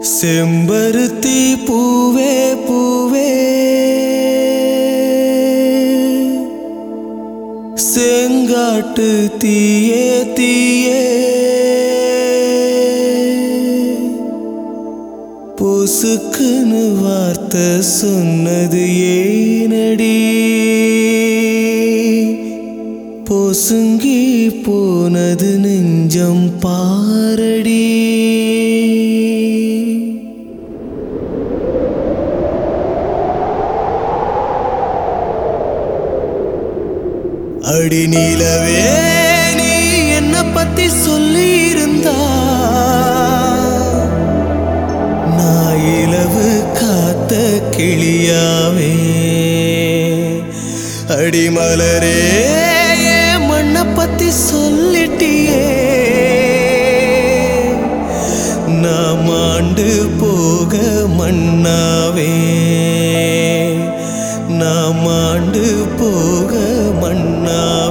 செம்பருத்தி பூவே பூவே செங்காட்டு தீயே தீயே பொசுக்குன்னு வார்த்தை சொன்னது ஏனடி பொசுங்கி போனது நெஞ்சம் பாரடி அடி நீலவே நீ என்ன பத்தி சொல்லி இருந்தா நான் இலவு காத்த கிளியாவே அடிமலரே என் மண்ணை பத்தி சொல்லிட்டியே நான் மாண்டு போக மண்ணாவே நான் மாண்டு போக மண்ணாவே